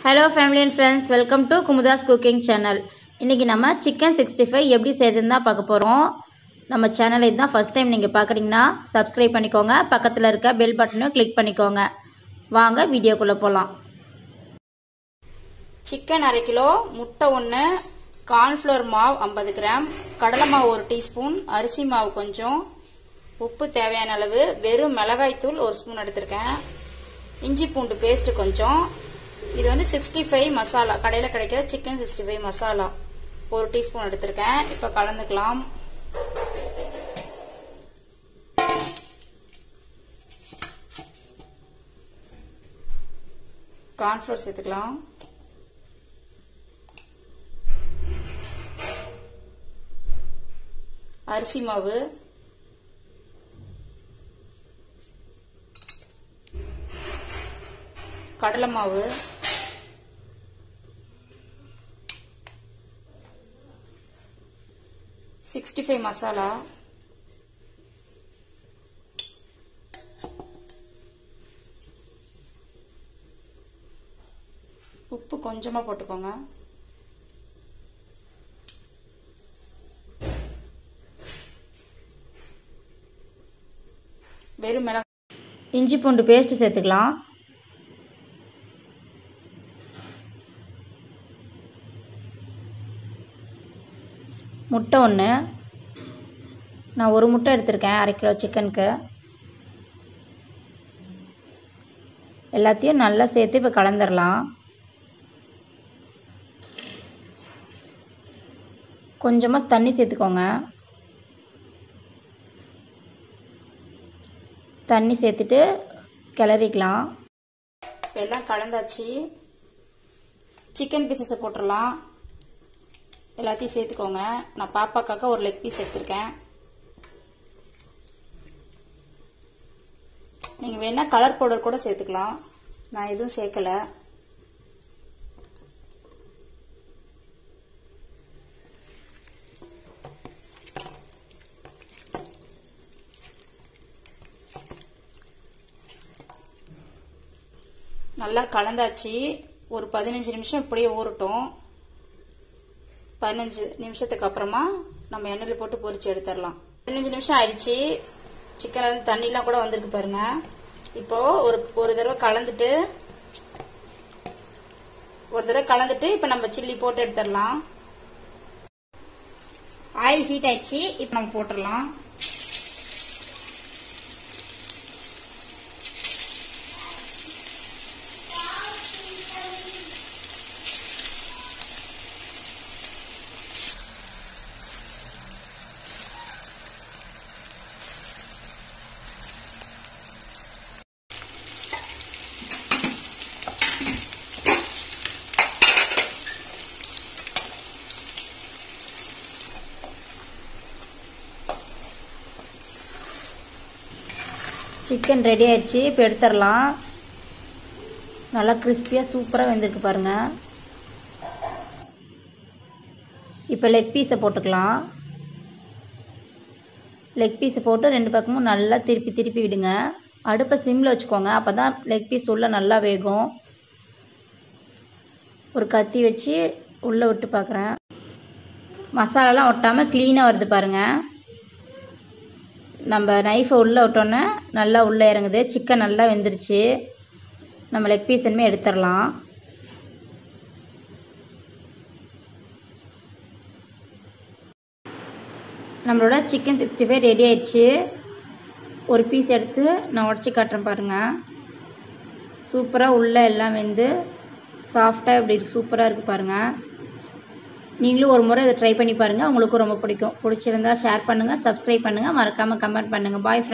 hello family and friends welcome to Kumudha's cooking channel இன்றைக்கி நம்ம chicken sixty five எப்படி செய்யுதுன்னு தான் பார்க்க போகிறோம் நம்ம சேனலை இதுதான் ஃபஸ்ட் டைம் நீங்கள் பார்க்குறீங்கன்னா சப்ஸ்கிரைப் பண்ணிக்கோங்க பக்கத்தில் இருக்க பெல் பட்டனையும் கிளிக் பண்ணிக்கோங்க வாங்க வீடியோக்குள்ளே போகலாம் சிக்கன் அரை கிலோ முட்டை ஒன்று கார்ன்ஃப்ளவர் மாவு ஐம்பது கிராம் கடலை மாவு ஒரு டீஸ்பூன் அரிசி மாவு கொஞ்சம் உப்பு தேவையான அளவு வெறும் மிளகாய்த்தூள் ஒரு ஸ்பூன் எடுத்திருக்கேன் இஞ்சி பூண்டு பேஸ்ட் கொஞ்சம் இது வந்து சிக்ஸ்டி ஃபைவ் மசாலா கடையில் கிடைக்கிற சிக்கன் சிக்ஸ்டி ஃபைவ் மசாலா ஒரு டீஸ்பூன் எடுத்திருக்கேன் இப்போ கலந்துக்கலாம் கார்ன்ஃப்ளவர் சேர்த்துக்கலாம் அரிசி மாவு கடலை மாவு சிக்ஸ்டி ஃபைவ் மசாலா உப்பு கொஞ்சமா போட்டுக்கோங்க வெறும் மிளகா இஞ்சி பூண்டு பேஸ்ட்டு சேர்த்துக்கலாம் முட்டை ஒன்று நான் ஒரு முட்டை எடுத்திருக்கேன் அரை கிலோ சிக்கனுக்கு எல்லாத்தையும் நல்லா சேர்த்து இப்போ கலந்துடலாம் கொஞ்சமாக தண்ணி சேர்த்துக்கோங்க தண்ணி சேர்த்துட்டு கிளறிக்கலாம் இப்போ எல்லாம் கலந்தாச்சு சிக்கன் பீசஸை போட்டுடலாம் எல்லாத்தையும் சேர்த்துக்கோங்க நான் பாப்பாக்காக்க ஒரு லெக் பீஸ் எடுத்திருக்கேன் நீங்கள் வேணால் கலர் பவுடர் கூட சேர்த்துக்கலாம் நான் எதுவும் சேர்க்கல நல்லா கலந்தாச்சு ஒரு பதினஞ்சு நிமிஷம் இப்படியே ஊறட்டும் பதினஞ்சு நிமிஷத்துக்கு அப்புறமா நம்ம எண்ணெயில் போட்டு பொரிச்சு எடுத்துடலாம் பதினஞ்சு நிமிஷம் ஆயிடுச்சு சிக்கன் வந்து தண்ணிலாம் கூட வந்திருக்கு பாருங்க இப்போ ஒரு ஒரு தடவை கலந்துட்டு ஒரு தடவை கலந்துட்டு இப்போ நம்ம சில்லி போட்டு எடுத்துடலாம் ஆயில் ஹீட் ஆயிடுச்சு இப்போ நம்ம போட்டுடலாம் சிக்கன் ரெடி ஆயிடுச்சு இப்போ எடுத்துடலாம் நல்லா கிறிஸ்பியாக சூப்பராக வெந்திருக்கு பாருங்கள் இப்போ லெக் பீஸை போட்டுக்கலாம் லெக் பீஸை போட்டு ரெண்டு பக்கமும் நல்லா திருப்பி திருப்பி விடுங்க அடுப்பை சிம்மில் வச்சுக்கோங்க அப்போ தான் லெக் பீஸ் உள்ளே நல்லா வேகும் ஒரு கத்தி வச்சு உள்ளே விட்டு பார்க்குறேன் மசாலாலாம் ஒட்டாமல் க்ளீனாக வருது பாருங்கள் நம்ம நைஃபை உள்ளே விட்டோன்னே நல்லா உள்ளே இறங்குது சிக்கன் நல்லா வெந்துருச்சு நம்ம லெக் பீஸ் இனிமேல் எடுத்துடலாம் நம்மளோட சிக்கன் சிக்ஸ்டி ஃபைவ் ரெடி ஆயிடுச்சு ஒரு பீஸ் எடுத்து நான் உடச்சி காட்டுறேன் பாருங்கள் சூப்பராக உள்ளே எல்லாம் வெந்து சாஃப்டாக இப்படி இருக்கு சூப்பராக இருக்குது பாருங்கள் நீங்களும் ஒரு முறை இதை ட்ரை பண்ணி பாருங்கள் உங்களுக்கும் ரொம்ப பிடிக்கும் பிடிச்சிருந்தா ஷேர் பண்ணுங்கள் சப்ஸ்கிரைப் பண்ணுங்கள் மறக்காமல் கமெண்ட் பண்ணுங்கள் பாய்